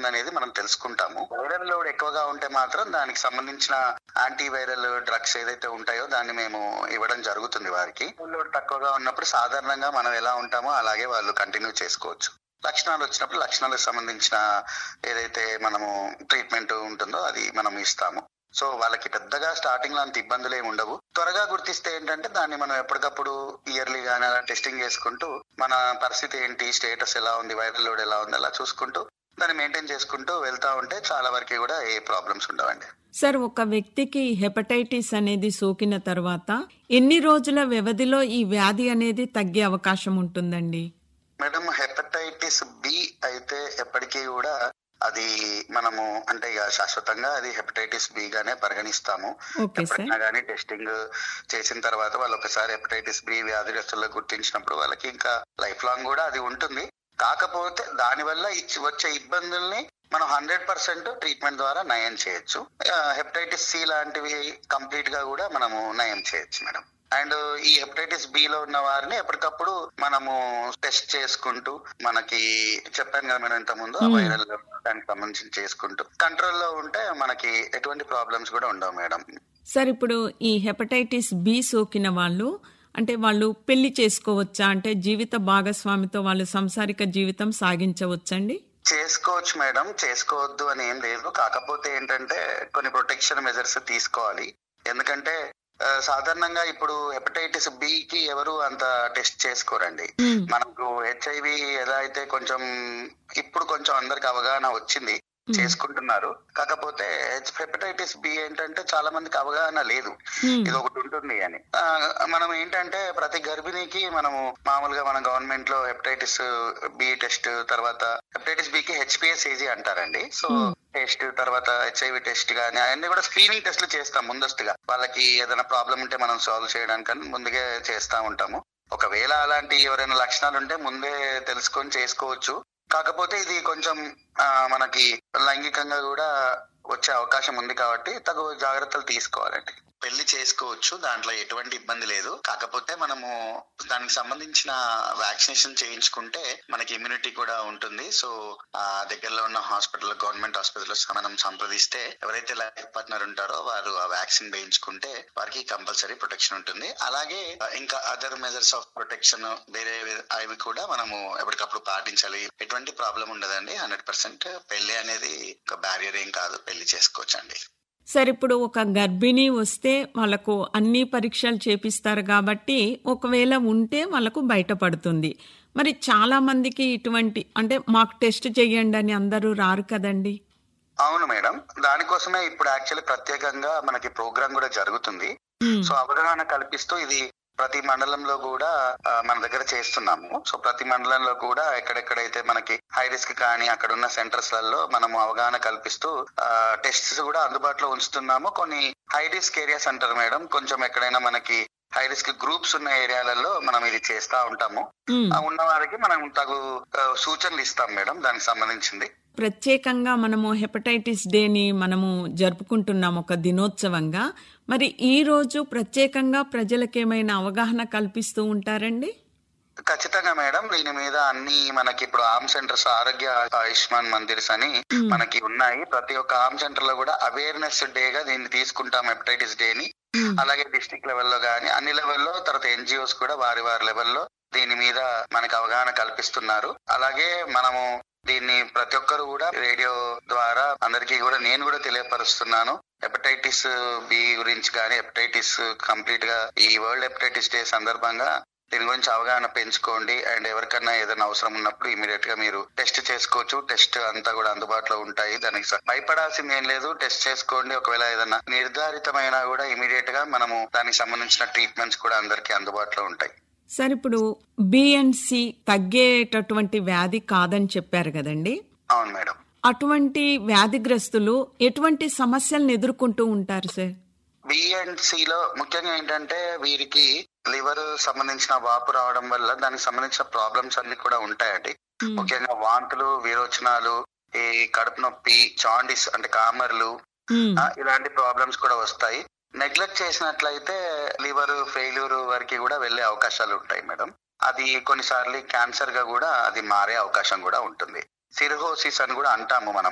ఉందనేది మనం తెలుసుకుంటాము వైరల్ లోడ్ ఎక్కువగా ఉంటే మాత్రం దానికి సంబంధించిన యాంటీవైరల్ డ్రగ్స్ ఏదైతే ఉంటాయో దాన్ని మేము ఇవ్వడం జరుగుతుంది వారికి లోడ్ తక్కువగా ఉన్నప్పుడు సాధారణంగా మనం ఎలా ఉంటామో అలాగే వాళ్ళు కంటిన్యూ చేసుకోవచ్చు లక్షణాలు వచ్చినప్పుడు లక్షణాలకు సంబంధించిన ఏదైతే మనము ట్రీట్మెంట్ ఉంటుందో అది మనం ఇస్తాము సో వాళ్ళకి పెద్దగా స్టార్టింగ్ లో అంత ఇబ్బందులు ఏమి ఉండవు త్వరగా గుర్తిస్తే ఏంటంటే దాన్ని మనం ఎప్పటికప్పుడు ఇయర్లీ గానీ అలా టెస్టింగ్ చేసుకుంటూ మన పరిస్థితి ఏంటి స్టేటస్ ఎలా ఉంది వైరల్ లోడ్ ఎలా ఉంది అలా చూసుకుంటూ దాన్ని మెయింటైన్ చేసుకుంటూ వెళ్తా ఉంటే చాలా వరకు కూడా ఏ ప్రాబ్లమ్స్ ఉండవండి సార్ ఒక వ్యక్తికి హెపటైటిస్ అనేది సోకిన తర్వాత ఎన్ని రోజుల వ్యవధిలో ఈ వ్యాధి అనేది తగ్గే అవకాశం ఉంటుందండి మేడం హెపటైటిస్ బి అయితే ఎప్పటికీ కూడా అది మనము అంటే ఇక శాశ్వతంగా అది హెపటైటిస్ బి గానే పరిగణిస్తాము ఓకే సార్ ఎప్పుడైనా కానీ టెస్టింగ్ చేసిన తర్వాత వాళ్ళు ఒకసారి హెపటైటిస్ బి వ్యాధిగ్రస్తుల్లో గుర్తించినప్పుడు వాళ్ళకి ఇంకా లైఫ్ లాంగ్ కూడా అది ఉంటుంది కాకపోతే దానివల్ల ఇచ్చి వచ్చే ఇబ్బందుల్ని మనం హండ్రెడ్ పర్సెంట్ ట్రీట్మెంట్ ద్వారా నయం చేయొచ్చు హెపటైటిస్ సి లాంటివి కంప్లీట్ గా కూడా మనము నయం చేయొచ్చు మేడం అండ్ ఈ హెపటైటిస్ బి లో ఉన్న వారిని ఎప్పటికప్పుడు మనము టెస్ట్ చేసుకుంటూ మనకి చెప్పాను కదా మేడం ఇంత ముందు Hmm. వైరల్ దానికి సంబంధించి చేసుకుంటూ కంట్రోల్లో ఉంటే మనకి ఎటువంటి ప్రాబ్లమ్స్ కూడా ఉండవు మేడం సార్ ఇప్పుడు ఈ హెపటైటిస్ బి సోకిన వాళ్ళు అంటే వాళ్ళు పెళ్లి చేసుకోవచ్చా అంటే జీవిత భాగస్వామితో వాళ్ళు సంసారిక జీవితం సాగించవచ్చండి చేసుకోవచ్చు మేడం చేసుకోవద్దు అని ఏం లేదు కాకపోతే ఏంటంటే కొన్ని ప్రొటెక్షన్ మెజర్స్ తీసుకోవాలి ఎందుకంటే ఆ, సాధారణంగా ఇప్పుడు హెపటైటిస్ బి కి ఎవరు అంత టెస్ట్ చేసుకోరండి మ్మ్. మనకు హెచ్ఐవి ఎలా అయితే కొంచెం ఇప్పుడు కొంచెం అందరికి అవగాహన వచ్చింది మ్మ్. చేసుకుంటున్నారు కాకపోతే హెపటైటిస్ బి ఏంటంటే చాలా మందికి అవగాహన లేదు మ్మ్. ఇది ఒకటి ఉంటుంది అని ఆ, మనం ఏంటంటే ప్రతి గర్భిణికి మనము మామూలుగా మన గవర్నమెంట్ లో హెపటైటిస్ బి టెస్ట్ తర్వాత హెపటైటిస్ బి కి హెచ్పిఎస్ ఏజీ అంటారండి సో Hmm. టెస్ట్ తర్వాత హెచ్ఐవి టెస్ట్ గానీ అవన్నీ కూడా స్క్రీనింగ్ టెస్ట్లు చేస్తాం ముందస్తుగా వాళ్ళకి ఏదైనా ప్రాబ్లం ఉంటే మనం సాల్వ్ చేయడానికి ముందుగా చేస్తా ఉంటాము ఒకవేళ అలాంటి ఎవరైనా లక్షణాలు ఉంటే ముందే తెలుసుకొని చేసుకోవచ్చు కాకపోతే ఇది కొంచెం ఆ, మనకి లైంగికంగా కూడా వచ్చే అవకాశం ఉంది కాబట్టి తగు జాగ్రత్తలు తీసుకోవాలండి పెళ్లి చేసుకోవచ్చు దాంట్లో ఎటువంటి ఇబ్బంది లేదు కాకపోతే మనము దానికి సంబంధించిన వ్యాక్సినేషన్ చేయించుకుంటే మనకి ఇమ్యూనిటీ కూడా ఉంటుంది సో ఆ దగ్గరలో ఉన్న హాస్పిటల్ గవర్నమెంట్ హాస్పిటల్ మనం సంప్రదిస్తే ఎవరైతే లైఫ్ పార్ట్నర్ ఉంటారో వారు ఆ వ్యాక్సిన్ వేయించుకుంటే వారికి కంపల్సరీ ప్రొటెక్షన్ ఉంటుంది అలాగే ఆ, ఇంకా అదర్ మెజర్స్ ఆఫ్ ప్రొటెక్షన్ వేరే వే- అవి కూడా మనము ఎప్పటికప్పుడు పాటించాలి ఎటువంటి ప్రాబ్లం ఉండదండి హండ్రెడ్ పర్సెంట్ పెళ్లి అనేది ఒక బ్యారియర్ ఏం కాదు పెళ్లి చేసుకోవచ్చండి సార్ ఇప్పుడు ఒక గర్భిణి వస్తే వాళ్ళకు అన్ని పరీక్షలు చేపిస్తారు కాబట్టి ఒకవేళ ఉంటే వాళ్ళకు బయటపడుతుంది మరి చాలా మందికి ఇటువంటి అంటే మాకు టెస్ట్ చేయండి అని అందరూ రారు కదండి అవును మేడం దానికోసమే ఇప్పుడు యాక్చువల్లీ ప్రత్యేకంగా మనకి ప్రోగ్రామ్ కూడా జరుగుతుంది మ్మ్. సో అవగాహన కల్పిస్తూ ఇది ప్రతి మండలంలో కూడా ఆ, మన దగ్గర చేస్తున్నాము సో ప్రతి మండలంలో కూడా ఎక్కడెక్కడైతే మనకి హై రిస్క్ కానీ అక్కడ ఉన్న సెంటర్స్ లలో మనము అవగాహన కల్పిస్తూ టెస్ట్స్ కూడా అందుబాటులో ఉంచుతున్నాము కొన్ని హై రిస్క్ ఏరియాస్ అంటారు మేడం కొంచెం ఎక్కడైనా మనకి హై రిస్క్ గ్రూప్స్ ఉన్న ఏరియాలలో మనం ఇది చేస్తా ఉంటాము మ్మ్. ఆ ఉన్న వారికి మనం తగు ఆ, సూచనలు ఇస్తాం మేడం దానికి సంబంధించింది ప్రత్యేకంగా మనము హెపటైటిస్ డేని మనము జరుపుకుంటున్నాం ఒక దినోత్సవంగా మరి ఈ రోజు ప్రత్యేకంగా ప్రజలకు ఏమైనా అవగాహన కల్పిస్తూ ఉంటారండి ఖచ్చితంగా మేడం దీని మీద అన్ని మనకి ఇప్పుడు ఆర్మ్ సెంటర్స్ ఆరోగ్య ఆయుష్మాన్ మందిర్స్ అని మ్మ్. మనకి ఉన్నాయి ప్రతి ఒక్క ఆర్మ్ సెంటర్ లో కూడా అవేర్నెస్ డే గా దీన్ని తీసుకుంటాం హెపటైటిస్ డే ని మ్మ్. అలాగే డిస్ట్రిక్ట్ లెవెల్లో గానీ అన్ని లెవెల్లో తర్వాత ఎన్జిఓస్ కూడా వారి వారి లెవెల్లో దీని మీద మనకి అవగాహన కల్పిస్తున్నారు అలాగే మనము దీన్ని ప్రతి ఒక్కరు కూడా రేడియో ద్వారా అందరికీ కూడా నేను కూడా తెలియపరుస్తున్నాను హెపటైటిస్ బి గురించి కానీ హెపటైటిస్ కంప్లీట్ గా ఈ వరల్డ్ హెపటైటిస్ డే సందర్భంగా దీని గురించి అవగాహన పెంచుకోండి అండ్ ఎవరికన్నా ఏదైనా అవసరం ఉన్నప్పుడు ఇమీడియట్ గా మీరు టెస్ట్ చేసుకోవచ్చు టెస్ట్ అంతా కూడా అందుబాటులో ఉంటాయి దానికి స- భయపడాల్సింది ఏం లేదు టెస్ట్ చేసుకోండి ఒకవేళ ఏదైనా నిర్ధారితమైనా కూడా ఇమీడియట్ గా మనము దానికి సంబంధించిన ట్రీట్మెంట్స్ కూడా అందరికీ అందుబాటులో ఉంటాయి సార్ ఇప్పుడు బిఎన్సి తగ్గేటటువంటి వ్యాధి కాదని చెప్పారు కదండి అవును మేడం అటువంటి వ్యాధిగ్రస్తులు ఎటువంటి సమస్యలను ఎదుర్కొంటూ ఉంటారు సార్ బి అండ్ సి లో ముఖ్యంగా ఏంటంటే వీరికి లివర్ సంబంధించిన వాపు రావడం వల్ల దానికి సంబంధించిన ప్రాబ్లమ్స్ అన్ని కూడా ఉంటాయండి మ్మ్. ముఖ్యంగా వాంతులు విరోచనాలు ఈ కడుపు నొప్పి జాండిస్ అంటే కామర్లు మ్మ్. ఆ, ఇలాంటి ప్రాబ్లమ్స్ కూడా వస్తాయి నెగ్లెక్ట్ చేసినట్లయితే లివర్ ఫెయిల్యూర్ వరకు కూడా వెళ్లే అవకాశాలు ఉంటాయి మేడం అది కొన్నిసార్లు క్యాన్సర్ గా కూడా అది మారే అవకాశం కూడా ఉంటుంది సిర్హోసిస్ అని కూడా అంటాము మనం